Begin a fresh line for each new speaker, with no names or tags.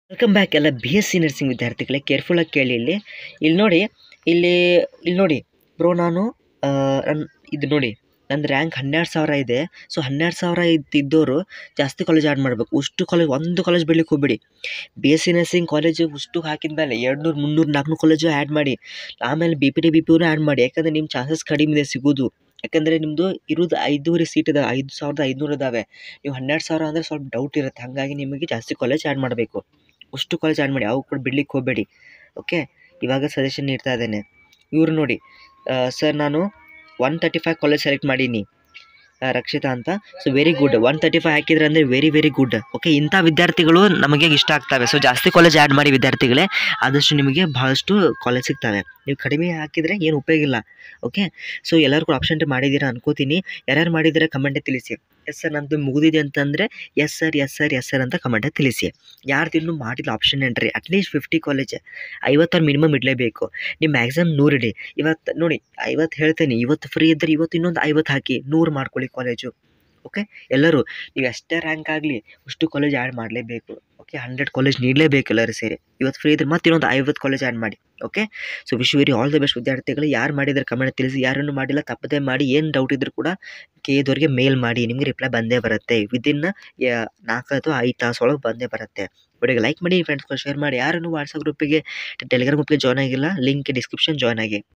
welcome back ಎಲ್ಲ B S C nursing ವಿದ್ಯಾರ್ಥಿಗಳೇ ಕೇರ್ಫುಲ್ಲಾಗಿ ಕೇಳಿ ಇಲ್ಲಿ ಇಲ್ಲಿ ನೋಡಿ ಇಲ್ಲಿ ಇಲ್ಲಿ ನೋಡಿ ಬ್ರೋ ನಾನು ನನ್ನ ಇದು ನೋಡಿ ನಂದು ರ್ಯಾಂಕ್ ಹನ್ನೆರಡು ಸಾವಿರ ಇದೆ ಸೊ ಹನ್ನೆರಡು ಸಾವಿರ ಇದ್ದಿದ್ದವರು ಜಾಸ್ತಿ ಕಾಲೇಜ್ ಆ್ಯಡ್ ಮಾಡಬೇಕು ಅಷ್ಟು ಕಾಲೇಜ್ ಒಂದು ಕಾಲೇಜ್ ಬಿಡ್ಲಿಕ್ಕೆ ಹೋಗ್ಬೇಡಿ B S C nursing college ಅಷ್ಟು ಹಾಕಿದ ಮೇಲೆ ಎರಡು ನೂರು ಮುನ್ನೂರು ನಾಲ್ಕುನೂರು ಕಾಲೇಜು ಆ್ಯಡ್ ಮಾಡಿ ಆಮೇಲೆ ಬಿ ಪಿ ಡಿ ಬಿ ಪಿನೂ ಆ್ಯಡ್ ಮಾಡಿ ಯಾಕಂದರೆ ನಿಮ್ಮ ಚಾನ್ಸಸ್ ಕಡಿಮೆ ಇದೆ ಸಿಗೋದು ಯಾಕಂದರೆ ನಿಮ್ಮದು ಇರೋದು ಐದೂವರೆ ಸೀಟ್ ಇದಾವೆ ಐದು ಸಾವಿರದ ಐದುನೂರು ಇದ್ದಾವೆ ನೀವು ಹನ್ನೆರಡು ಸಾವಿರ ಅಂದರೆ ಸ್ವಲ್ಪ ಡೌಟ್ ಇರುತ್ತೆ ಹಾಗಾಗಿ ನಿಮಗೆ ಜಾಸ್ತಿ ಕಾಲೇಜ್ ಆ್ಯಡ್ ಮಾಡಬೇಕು ಅಷ್ಟು ಕಾಲೇಜ್ ಆ್ಯಡ್ ಮಾಡಿ ಅವು ಕೂಡ ಬಿಡ್ಲಿಕ್ಕೆ ಹೋಗಬೇಡಿ ಓಕೆ ಇವಾಗ ಸಜೆಷನ್ ನೀಡ್ತಾ ಇದ್ದೇನೆ ಇವರು ನೋಡಿ ಸರ್ ನಾನು one thirty five college select ಮಾಡೀನಿ ಆ, ರಕ್ಷಿತಾ ಅಂತ so very good one thirty five ಹಾಕಿದ್ರೆ ಅಂದರೆ ವೆರಿ ವೆರಿ ಗುಡ್ ಓಕೆ ಇಂಥ ವಿದ್ಯಾರ್ಥಿಗಳು ನಮಗೆ ಇಷ್ಟ ಆಗ್ತವೆ ಸೊ ಜಾಸ್ತಿ ಕಾಲೇಜ್ ಆ್ಯಡ್ ಮಾಡಿ ವಿದ್ಯಾರ್ಥಿಗಳೇ ಆದಷ್ಟು ನಿಮಗೆ ಭಾಳಷ್ಟು ಕಾಲೇಜ್ ಸಿಗ್ತವೆ ನೀವು ಕಡಿಮೆ ಹಾಕಿದರೆ ಏನು ಉಪಯೋಗ ಇಲ್ಲ ಓಕೆ ಸೊ ಎಲ್ಲರೂ ಕೂಡ ಆಪ್ಷನ್ ಮಾಡಿದ್ದೀರಾ ಅನ್ಕೋತೀನಿ ಯಾರ್ಯಾರು ಮಾಡಿದ್ದೀರಾ ಕಮೆಂಟೇ ತಿಳಿಸಿ ಎಸ್ ಸರ್ ನಂದು ಮುಗಿದಿದೆ ಅಂತಂದರೆ yes sir yes sir yes sir ಅಂತ ಕಮೆಂಟೇ ತಿಳಿಸಿ ಯಾರ್ದು ಇನ್ನೂ ಮಾಡಿಲ್ಲ option entry at least fifty college ಐವತ್ತಾರು ಮಿನಿಮಮ್ ಇಡಲೇಬೇಕು ನಿಮ್ಮ ಮ್ಯಾಕ್ಸಿಮಮ್ ನೂರು ಇಡಿ ಇವತ್ತು ನೋಡಿ ಐವತ್ತು ಹೇಳ್ತೇನೆ ಇವತ್ತು ಫ್ರೀ ಇದ್ದರೆ ಇವತ್ತು ಇನ್ನೊಂದು ಐವತ್ತು ಹಾಕಿ ನೂರು ಮಾಡ್ಕೊಳ್ಳಿ ಕಾಲೇಜು ಓಕೆ ಎಲ್ಲರೂ ನೀವು ಎಷ್ಟೇ ರ್ಯಾಂಕ್ ಆಗಲಿ ಅಷ್ಟು ಕಾಲೇಜ್ ಆ್ಯಡ್ ಮಾಡಲೇಬೇಕು ಓಕೆ ಹಂಡ್ರೆಡ್ ಕಾಲೇಜ್ ನೀಡಲೇಬೇಕು ಎಲ್ಲರೂ ಸೇರಿ ಇವತ್ತು ಫ್ರೀ ಇದ್ರೆ ಮತ್ತೆ ಇನ್ನೊಂದು ಐವತ್ತು ಕಾಲೇಜ್ ಆ್ಯಡ್ ಮಾಡಿ okay so wish very all the best ವಿದ್ಯಾರ್ಥಿಗಳು ಯಾರು ಮಾಡಿದರೆ ಕಮೆಂಟ್ ತಿಳಿಸಿ ಯಾರನ್ನು ಮಾಡಿಲ್ಲ ತಪ್ಪದೇ ಮಾಡಿ ಏನು ಡೌಟ್ ಇದ್ದರೂ ಕೂಡ ಕೆ ಎದವ್ರಿಗೆ ಮೇಲ್ ಮಾಡಿ ನಿಮಗೆ ರಿಪ್ಲೈ ಬಂದೇ ಬರುತ್ತೆ ವಿದಿನ್ ನಾಲ್ಕು ಅಥವಾ ಐದು ತಾಸು ಒಳಗೆ ಬಂದೇ ಬರುತ್ತೆ ವಿಡಿಯೋಗೆ ಲೈಕ್ ಮಾಡಿ ಫ್ರೆಂಡ್ಸ್ಗಳು ಶೇರ್ ಮಾಡಿ ಯಾರನ್ನು ವಾಟ್ಸಪ್ ಗ್ರೂಪಿಗೆ ಟೆಲಿಗ್ರಾಮ್ ಗ್ರೂಪ್ಗೆ ಜಾಯ್ನ್ ಆಗಿಲ್ಲ ಲಿಂಕ್ ಡಿಸ್ಕ್ರಿಪ್ಷನ್ ಜಾಯ್ನ್ ಆಗಿ